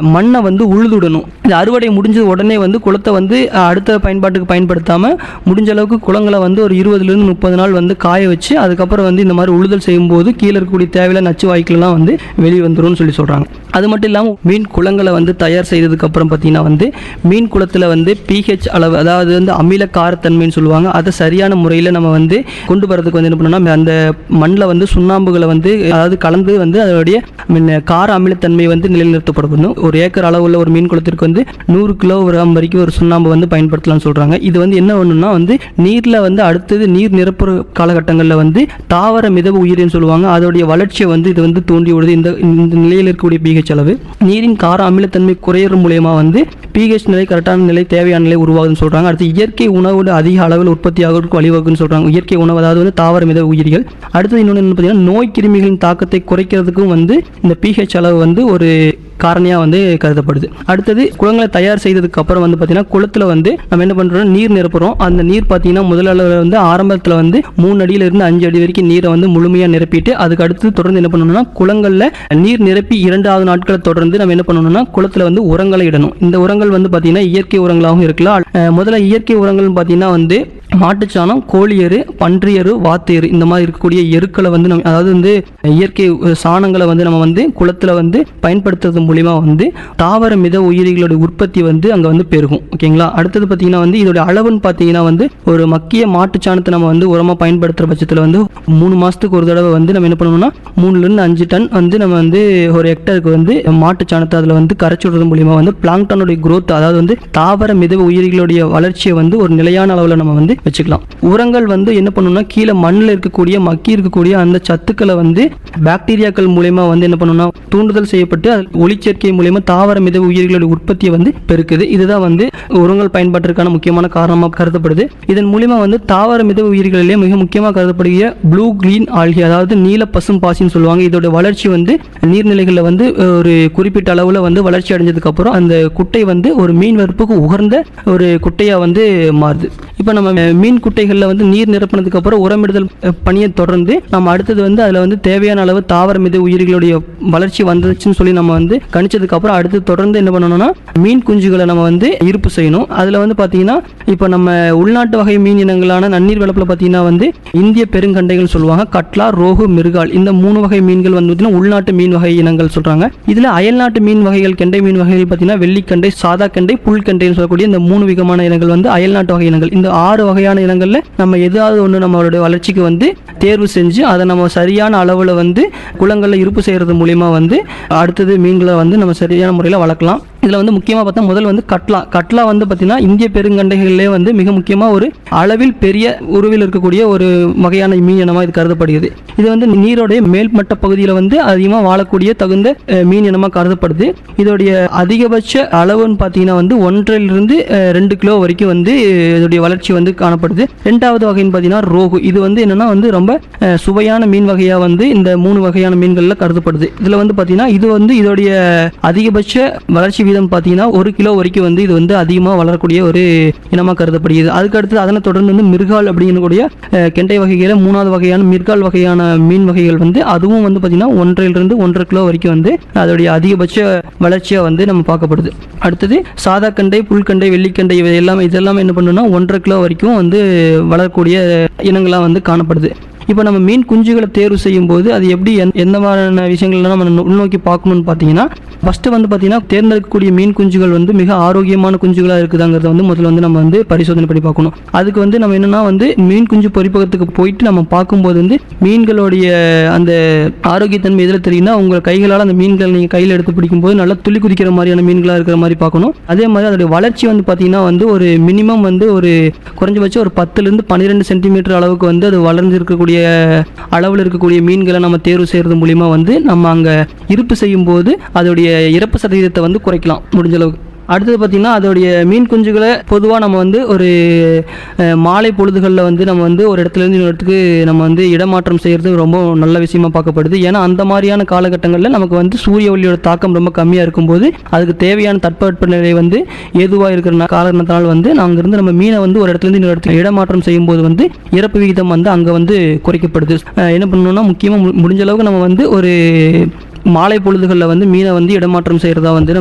மண்ணை வந்து உழுதுடணும் இந்த அறுவடை முடிஞ்ச உடனே வந்து குளத்தை வந்து அஹ், அடுத்த பயன்பாட்டுக்கு பயன்படுத்தாமல் முடிஞ்ச அளவுக்கு குளங்களை வந்து ஒரு இருபதுலேருந்து முப்பது நாள் வந்து காய வச்சு அதுக்கப்புறம் வந்து இந்த மாதிரி உழுதல் செய்யும்போது கீழே இருக்கக்கூடிய தேவையில்ல நச்சு வாய்க்கெல்லாம் வந்து வெளியே வந்துரும்னு சொல்லி சொல்கிறாங்க அது மட்டும் இல்லாமல் மீன் குளங்களை வந்து தயார் செய்ததுக்கு அப்புறம் பார்த்தீங்கன்னா வந்து மீன் குளத்தில் வந்து பிஹெச் அளவு அதாவது வந்து அமில காரத்தன்மைன்னு சொல்லுவாங்க அதை சரியான முறையில் நம்ம வந்து கொண்டு வரதுக்கு வந்து என்ன பண்ணணும்னா அந்த மண்ணில் வந்து சுண்ணாம்புகளை வந்து அதாவது கலந்து வந்து அதோடைய முன்ன கார அமிலத்தன்மை வந்து நிலைநிறுத்தப்படணும் ஒரு ஏக்கர் அளவுள்ள ஒரு மீன் குளத்திற்கு வந்து நூறு கிலோகிராம் வரைக்கும் ஒரு சுண்ணாம்பு வந்து பயன்படுத்தலாம்னு சொல்கிறாங்க இது வந்து என்ன ஒன்றுனா வந்து நீரில் வந்து அடுத்தது நீர் நிரப்புற காலகட்டங்களில் வந்து தாவர மிதவு உயிரின்னு சொல்லுவாங்க அதோடைய வளர்ச்சியை வந்து இது வந்து தூண்டி விடுது இந்த இந்த நிலையில் இருக்கக்கூடிய பிஹெச் அளவு நீரின் கார அமிலத்தன்மை குறையிற மூலயமா வந்து பிஹெச் நிலை கரெக்டான நிலை தேவையான நிலை உருவாகுதுன்னு சொல்கிறாங்க அடுத்து இயற்கை உணவோட அதிக அளவில் உற்பத்தி ஆகிறதுக்கு வழிவகுன்னு சொல்கிறாங்க இயற்கை உணவு அதாவது வந்து தாவர மித உயிரிகள் அடுத்தது இன்னொன்று என்ன பார்த்தீங்கன்னா நோய் கிருமிகளின் தாக்கத்தை குறைக்கிறதுக்கும் வந்து இந்த பிஹெச் அளவு வந்து ஒரு காரணியாக வந்து கருதப்படுது அடுத்தது குளங்களை தயார் செய்ததுக்கு அப்புறம் வந்து பார்த்தீங்கன்னா குளத்தில் வந்து நம்ம என்ன பண்ணுறோம் நீர் நிரப்புறோம் அந்த நீர் பார்த்தீங்கன்னா முதல் அளவில் வந்து ஆரம்பத்தில் வந்து மூணு அடியில இருந்து அஞ்சு அடி வரைக்கும் நீரை வந்து முழுமையாக நிரப்பிட்டு அதுக்கு அடுத்து தொடர்ந்து என்ன பண்ணணும்னா குளங்களில் நீர் நிரப்பி இரண்டாவது நாட்களை தொடர்ந்து நம்ம என்ன பண்ணணும்னா குளத்தில் வந்து உரங்களை இடணும் இந்த உரங்கள் வந்து பார்த்தீங்கன்னா இயற்கை உரங்களாகவும் இருக்கலாம் அஹ் முதல்ல இயற்கை உரங்கள்னு பார்த்தீங்கன்னா வந்து மாட்டுச்சாணம் கோழி எரு பன்றி எரு வாத்து எரு இந்த மாதிரி இருக்கக்கூடிய எருக்களை வந்து நம்ம அதாவது வந்து இயற்கை அஹ், சாணங்களை வந்து நம்ம வந்து குளத்தில் வந்து பயன்படுத்துறது மூலிமா வந்து தாவர மித உயிரிகளோட உற்பத்தி வந்து அங்கே வந்து பெருகும் ஓகேங்களா அடுத்தது பார்த்தீங்கன்னா வந்து இதோட அளவுன்னு பார்த்தீங்கன்னா வந்து ஒரு மக்கிய மாட்டுச்சாணத்தை நம்ம வந்து உரமாக பயன்படுத்துகிற பட்சத்தில் வந்து மூணு மாதத்துக்கு ஒரு தடவை வந்து நம்ம என்ன பண்ணணும்னா மூணுலேருந்து அஞ்சு டன் வந்து நம்ம வந்து ஒரு ஹெக்டருக்கு வந்து மாட்டுச்சாணத்தை அதில் வந்து கரைச்சி விடுறது மூலிமா வந்து பிளாங்டனுடைய growth அதாவது வந்து தாவர மிதவ உயிரிகளுடைய வளர்ச்சியை வந்து ஒரு நிலையான அளவில் நம்ம வந்து வச்சுக்கலாம் உரங்கள் வந்து என்ன பண்ணணும்னா கீழே மண்ணில் இருக்கக்கூடிய மக்கி இருக்கக்கூடிய அந்த சத்துக்களை வந்து பாக்டீரியாக்கள் மூலயமா வந்து என்ன பண்ணணும்னா தூண்டுதல் செய்யப்பட்டு அது ஒளிச்சேர்க்கை மூலயமா தாவர மிதவ உயிரிகளுடைய உற்பத்தியை வந்து பெருக்குது இதுதான் வந்து உரங்கள் பயன்பாட்டிற்கான முக்கியமான காரணமாக கருதப்படுது இதன் மூலியமா வந்து தாவர மிதவ உயிர்களிலே மிக முக்கியமாக கருதப்படுகிற ப்ளூ கிரீன் ஆல்கி அதாவது நீல பசும் பாசின்னு சொல்லுவாங்க இதோட வளர்ச்சி வந்து நீர்நிலைகளில் வந்து ஒரு குறிப்பிட்ட அளவில் வந்து வளர்ச்சி அடைஞ்சதுக்கு அப்புறம் அந்த குட்டை வந்து ஒரு மீன் வறுப்புக்கு உகர்ந்த ஒரு குட்டையாக வந்து மாறுது இப்போ நம்ம மீன் குட்டைகளில் வந்து நீர் நிரப்பினதுக்கு அப்புறம் உரமிடுதல் அஹ், பணியை தொடர்ந்து நம்ம அடுத்தது வந்து அதில் வந்து தேவையான அளவு தாவர மித உயிர்களுடைய வளர்ச்சி வந்துச்சுன்னு சொல்லி நம்ம வந்து கணிச்சதுக்கு அப்புறம் அடுத்து தொடர்ந்து என்ன பண்ணணும்னா மீன் குஞ்சுகளை நம்ம வந்து இருப்பு செய்யணும் அதில் வந்து பார்த்தீங்கன்னா இப்போ நம்ம உள்நாட்டு வகை மீன் இனங்களான நன்னீர் வளர்ப்பில் பார்த்தீங்கன்னா வந்து இந்திய பெருங்கண்டைகள் சொல்லுவாங்க கட்லா ரோகு மிருகால் இந்த மூணு வகை மீன்கள் வந்து பார்த்தீங்கன்னா உள்நாட்டு மீன் வகை இனங்கள் சொல்கிறாங்க இதில் அயல்நாட்டு மீன் வகைகள் கெண்டை மீன் வகைகள் பார்த்தீங்கன்னா வெள்ளிக்கண்டை சாதா கண்டை புல்கண்டைன்னு சொல்லக்கூடிய இந்த மூணு விதமான இனங்கள் வந்து அயல்நாட்டு வகை இனங்கள் இந்த ஆறு வகையான இனங்களில் நம்ம எதாவது ஒன்று நம்மளுடைய வளர்ச்சிக்கு வந்து தேர்வு செஞ்சு அதை நம்ம சரியான அளவில் வந்து குளங்களில் இருப்பு செய்கிறது மூலிமா வந்து அடுத்தது மீன்களை வந்து நம்ம சரியான முறையில் வளர்க்கலாம் இதில் வந்து முக்கியமாக பார்த்தா முதல் வந்து கட்லா கட்லா வந்து பார்த்தீங்கன்னா இந்திய பெருங்கண்டைகளிலே வந்து மிக முக்கியமாக ஒரு அளவில் பெரிய உருவில் இருக்கக்கூடிய ஒரு வகையான மீன் இனமாக இது கருதப்படுகிறது இது வந்து நீரோடைய மேல்மட்ட பகுதியில் வந்து அதிகமாக வாழக்கூடிய தகுந்த அஹ், மீன் இனமாக கருதப்படுது இதோடைய அதிகபட்ச அளவுன்னு பார்த்தீங்கன்னா வந்து ஒன்றிலிருந்து அஹ், ரெண்டு கிலோ வரைக்கும் வந்து இதோடைய வளர்ச்சி வந்து காணப்படுது ரெண்டாவது வகைன்னு பார்த்தீங்கன்னா ரோகு இது வந்து என்னன்னா வந்து ரொம்ப அஹ், சுவையான மீன் வகையாக வந்து இந்த மூணு வகையான மீன்களில் கருதப்படுது இதில் வந்து பார்த்தீங்கன்னா இது வந்து இதோடைய அதிகபட்ச வளர்ச்சி வீதம் பார்த்தீங்கன்னா ஒரு கிலோ வரைக்கும் வந்து இது வந்து அதிகமாக வளரக்கூடிய ஒரு இனமாக கருதப்படுகிறது அதுக்கு அடுத்து அதனை தொடர்ந்து வந்து மிருகால் அப்படிங்கக்கூடிய அஹ், கெண்டை வகைகளில் மூணாவது வகையான மிர்கால் வகையான மீன் வகைகள் வந்து அதுவும் வந்து பார்த்தீங்கன்னா ஒன்றிலிருந்து ஒன்றரை கிலோ வரைக்கும் வந்து அதோடைய அதிகபட்ச வளர்ச்சியாக வந்து நம்ம பார்க்கப்படுது அடுத்தது சாதா கண்டை புல்கண்டை வெள்ளிக்கண்டை இவை எல்லாம் இதெல்லாம் என்ன பண்ணுன்னா ஒன்றரை கிலோ வரைக்கும் வந்து வளரக்கூடிய இனங்களாக வந்து காணப்படுது இப்போ நம்ம மீன் குஞ்சுகளை தேர்வு செய்யும் போது அது எப்படி எந்த- எந்த மாதிரியான விஷயங்கள்லாம் நம்ம நு- உள்நோக்கி பார்க்கணும்னு பார்த்தீங்கன்னா ஃபஸ்ட்டு வந்து பார்த்தீங்கன்னா தேர்ந்தெடுக்கக்கூடிய மீன் குஞ்சுகள் வந்து மிக ஆரோக்கியமான குஞ்சுகளாக இருக்குதாங்கிறத வந்து முதல்ல வந்து நம்ம வந்து பரிசோதனை பண்ணி பார்க்கணும் அதுக்கு வந்து நம்ம என்னன்னா வந்து மீன் குஞ்சு பொறிப்பகத்துக்கு போயிட்டு நம்ம பார்க்கும்போது வந்து மீன்களுடைய அந்த ஆரோக்கியத்தன்மை எதில் தெரியும்னா உங்கள் கைகளால் அந்த மீன்கள் நீங்கள் கையில் எடுத்து பிடிக்கும்போது நல்லா துள்ளி குதிக்கிற மாதிரியான மீன்களாக இருக்கிற மாதிரி பார்க்கணும் அதே மாதிரி அதோடைய வளர்ச்சி வந்து பார்த்தீங்கன்னா வந்து ஒரு மினிமம் வந்து ஒரு குறைஞ்சபட்சம் ஒரு பத்துலேருந்து பன்னிரெண்டு சென்டிமீட்டர் அளவுக்கு வந்து அது வளர்ந்து இருக்கக்கூடிய அளவில் இருக்கக்கூடிய மீன்களை நம்ம தேர்வு செய்கிறது மூலிமா வந்து நம்ம அங்கே இருப்பு செய்யும்போது அதோடைய இறப்பு சதவீதத்தை வந்து குறைக்கலாம் முடிஞ்ச அளவுக்கு அடுத்தது பார்த்திங்கன்னா அதோடைய மீன் குஞ்சுகளை பொதுவாக நம்ம வந்து ஒரு அஹ், மாலை பொழுதுகளில் வந்து நம்ம வந்து ஒரு இடத்துலேருந்து இன்னொரு இடத்துக்கு நம்ம வந்து இடமாற்றம் செய்கிறது ரொம்ப நல்ல விஷயமா பார்க்கப்படுது ஏன்னா அந்த மாதிரியான காலகட்டங்களில் நமக்கு வந்து சூரிய ஒளியோட தாக்கம் ரொம்ப கம்மியாக இருக்கும்போது அதுக்கு தேவையான தட்பவெப்பநிலை வந்து ஏதுவாக இருக்கிற நா- காரணத்தினால் வந்து நாங்கள் இருந்து நம்ம மீனை வந்து ஒரு இடத்துலேருந்து இன்னொரு இடத்துக்கு இடமாற்றம் செய்யும்போது வந்து இறப்பு விகிதம் வந்து அங்கே வந்து குறைக்கப்படுது அஹ், என்ன பண்ணணும்னா முக்கியமாக முடிஞ்ச அளவுக்கு நம்ம வந்து ஒரு மாலை பொழுதுகளில் வந்து மீனை வந்து இடமாற்றம் செய்கிறதா வந்து நம்ம